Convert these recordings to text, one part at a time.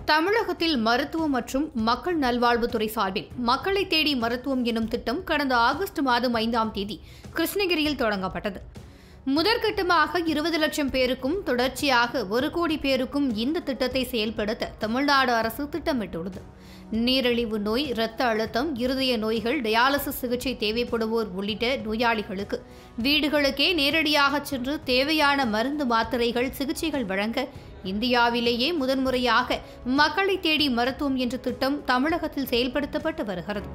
தமிழகத்தில் மருத்துவம் மற்றும் மக்கள் நல்வாழ்வுத்துறை சார்பில் மக்களை தேடி மருத்துவம் எனும் திட்டம் கடந்த ஆகஸ்ட் மாதம் ஐந்தாம் தேதி கிருஷ்ணகிரியில் தொடங்கப்பட்டது முதற்கட்டமாக இருபது லட்சம் பேருக்கும் தொடர்ச்சியாக ஒரு கோடி பேருக்கும் இந்த திட்டத்தை செயல்படுத்த தமிழ்நாடு அரசு திட்டமிட்டுள்ளது நீரிழிவு நோய் இரத்த அழுத்தம் இருதய நோய்கள் டயாலிசிஸ் சிகிச்சை தேவைப்படுவோர் உள்ளிட்ட நோயாளிகளுக்கு வீடுகளுக்கே நேரடியாக சென்று தேவையான மருந்து மாத்திரைகள் சிகிச்சைகள் வழங்க இந்தியாவிலேயே முதன்முறையாக மக்களை தேடி மருத்துவம் என்ற திட்டம் தமிழகத்தில் செயல்படுத்தப்பட்டு வருகிறது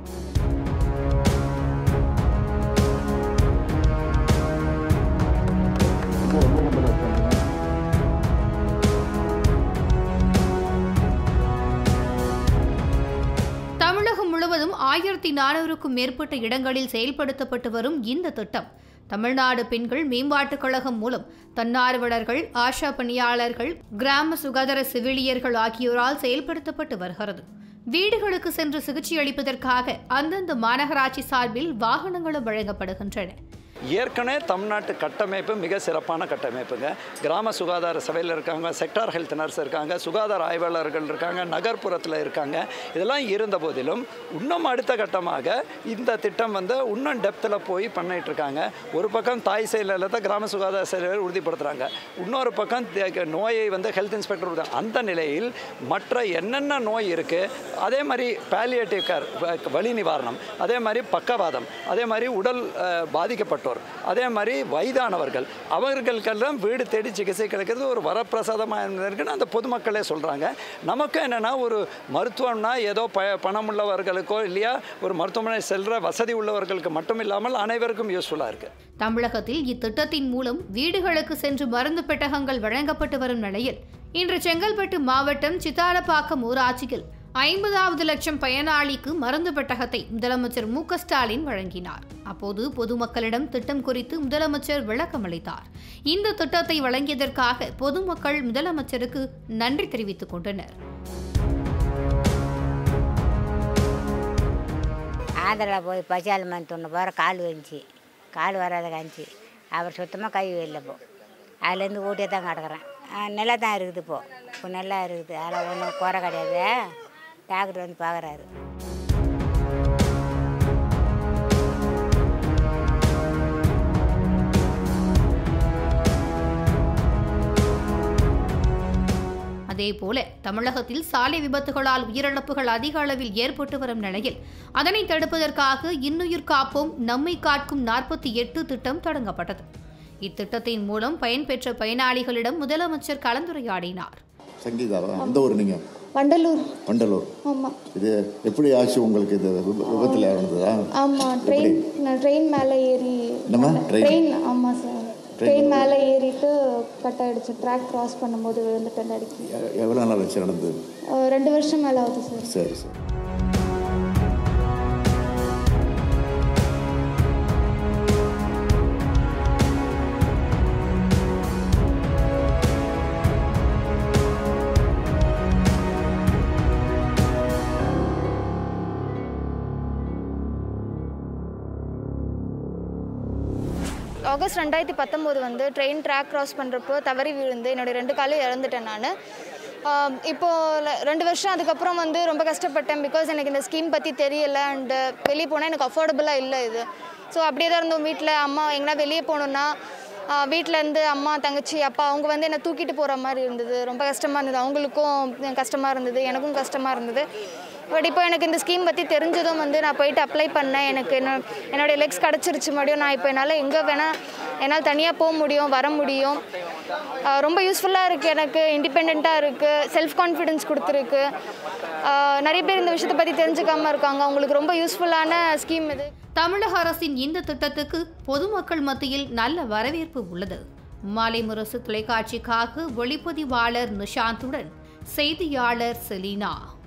தமிழகம் முழுவதும் ஆயிரத்தி நானூறுக்கும் மேற்பட்ட இடங்களில் செயல்படுத்தப்பட்டு வரும் இந்த திட்டம் தமிழ்நாடு பெண்கள் மேம்பாட்டுக் கழகம் மூலம் தன்னார்வலர்கள் ஆஷா பணியாளர்கள் கிராம சுகாதார செவிலியர்கள் ஆகியோரால் செயல்படுத்தப்பட்டு வருகிறது வீடுகளுக்கு சென்று சிகிச்சை அளிப்பதற்காக அந்தந்த மாநகராட்சி சார்பில் வாகனங்களும் வழங்கப்படுகின்றன ஏற்கனவே தமிழ்நாட்டு கட்டமைப்பு மிக சிறப்பான கட்டமைப்புங்க கிராம சுகாதார சபையில் இருக்காங்க செக்டார் ஹெல்த் நர்ஸ் இருக்காங்க சுகாதார ஆய்வாளர்கள் இருக்காங்க நகர்ப்புறத்தில் இருக்காங்க இதெல்லாம் இருந்த போதிலும் இன்னும் அடுத்த கட்டமாக இந்த திட்டம் வந்து இன்னும் டெப்த்தில் போய் பண்ணிட்டு இருக்காங்க ஒரு பக்கம் தாய் செயலில் தான் கிராம சுகாதார செயலர் உறுதிப்படுத்துகிறாங்க இன்னொரு பக்கம் தே- நோயை வந்து ஹெல்த் இன்ஸ்பெக்டர் உறுதி- அந்த நிலையில் மற்ற என்னென்ன நோய் இருக்குது அதே மாதிரி பேலியேட்டிவ் கேர் வலி நிவாரணம் அதே மாதிரி பக்கவாதம் அதே மாதிரி உடல் அஹ், பாதிக்கப்பட்டோர் அதே மாதிரி வயதானவர்கள் அவர்களுக்கெல்லாம் வீடு தேடி சிகிச்சை கிடைக்கிறது ஒரு வரப்பிரசாதமாக இருக்குன்னு அந்த பொதுமக்களே சொல்கிறாங்க நமக்கு என்னென்னா ஒரு மருத்துவம்னா ஏதோ ப பணம் உள்ளவர்களுக்கோ இல்லையா ஒரு மருத்துவமனை செல்கிற வசதி உள்ளவர்களுக்கு மட்டும் இல்லாமல் அனைவருக்கும் யூஸ்ஃபுல்லாக இருக்குது தமிழகத்தில் இத்திட்டத்தின் மூலம் வீடுகளுக்கு சென்று மருந்து பெட்டகங்கள் வழங்கப்பட்டு வரும் நிலையில் இன்று செங்கல்பட்டு மாவட்டம் சித்தாலப்பாக்கம் ஊராட்சியில் ஐம்பதாவது லட்சம் பயனாளிக்கு மருந்து பெட்டகத்தை முதலமைச்சர் மு க ஸ்டாலின் வழங்கினார் அப்போது பொதுமக்களிடம் திட்டம் குறித்து முதலமைச்சர் விளக்கம் அளித்தார் இந்த திட்டத்தை வழங்கியதற்காக பொதுமக்கள் முதலமைச்சருக்கு நன்றி தெரிவித்துக் கொண்டனர் ஆந்திராவில் போய் பசியால் மருத்துவனை போகிற கால் வந்துச்சு கால் வராத காஞ்சி அவர் சுத்தமாக கை வெளில போ அதுலேருந்து ஊட்டியே தான் கிடக்குறேன் நல்லா தான் இருக்குது இப்போ இப்போ நல்லா இருக்குது அதில் ஒன்றும் குறை கிடையாது டாக்டர் வந்து பார்க்குறாரு அதேபோல தமிழகத்தில் சாலை விபத்துகளால் உயிரிழப்புகள் அதிக அளவில் ஏற்பட்டு வரும் நிலையில் அதனை தடுப்பதற்காக இன்னுயிர் காப்போம் நம்மை காக்கும் நாற்பத்தி எட்டு திட்டம் தொடங்கப்பட்டது இத்திட்டத்தின் மூலம் பயன்பெற்ற பயனாளிகளிடம் முதலமைச்சர் கலந்துரையாடினார் சங்கீதாவா அந்த ஊர் நீங்கள் வண்டலூர் வண்டலூர் ஆமாம் இது எப்படி ஆச்சு உங்களுக்கு இது விப- விபத்துல இறந்ததா ஆமாம் ட்ரெயின் நான் ட்ரெயின் மேலே ஏறி என்னம்மா? train? ட்ரெயின் ஆமாம் சார் ட்ரெயின் மேலே ஏறிட்டு கட் ஆயிடுச்சு ட்ராக் கிராஸ் பண்ணும்போது விழுந்துட்டேன் அடிக்கி எ- எவ்வளோ நாள் ஆச்சு நடந்தது அஹ் ரெண்டு வருஷம் மேலே ஆகுது சார் சரி சரி ஆகஸ்ட் ரெண்டாயிரத்தி பத்தொம்போது வந்து ட்ரெயின் ட்ராக் கிராஸ் பண்ணுறப்போ தவறி விழுந்து என்னோட ரெண்டு காலையும் இறந்துட்டேன் நான் இப்போது ரெண்டு வருஷம் அதுக்கப்புறம் வந்து ரொம்ப கஷ்டப்பட்டேன் பிகாஸ் எனக்கு இந்த ஸ்கீம் பற்றி தெரியலை அண்டு வெளியே போனால் எனக்கு அஃபோர்டபுளாக இல்லை இது ஸோ அப்படியே தான் இருந்தோம் வீட்டில் அம்மா எங்கன்னா வெளியே போகணுன்னா வீட்டிலேருந்து அம்மா தங்கச்சி அப்பா அவங்க வந்து என்னை தூக்கிட்டு போகிற மாதிரி இருந்தது ரொம்ப கஷ்டமாக இருந்தது அவங்களுக்கும் கஷ்டமாக இருந்தது எனக்கும் கஷ்டமாக இருந்தது பட் இப்போ எனக்கு இந்த ஸ்கீம் பற்றி தெரிஞ்சதும் வந்து நான் போயிட்டு அப்ளை பண்ணேன் எனக்கு என்ன என்னுடைய லெக்ஸ் கிடச்சிருச்சு மறுபடியும் நான் இப்போ என்னால் எங்கே வேணால் என்னால் தனியாக போக முடியும் வர முடியும் ஆஹ் ரொம்ப யூஸ்ஃபுல்லாக இருக்குது எனக்கு இண்டிபெண்ட்டாக இருக்குது செல்ஃப் கான்ஃபிடென்ஸ் கொடுத்துருக்கு ஆஹ் நிறைய பேர் இந்த விஷயத்தை பற்றி தெரிஞ்சுக்காம இருக்காங்க அவங்களுக்கு ரொம்ப யூஸ்ஃபுல்லான ஸ்கீம் இது தமிழக அரசின் இந்த திட்டத்துக்கு பொதுமக்கள் மத்தியில் நல்ல வரவேற்பு உள்ளது மாலை முரசு தொலைக்காட்சிக்காக ஒளிப்பதிவாளர் நிஷாந்துடன் செய்தியாளர் செலினா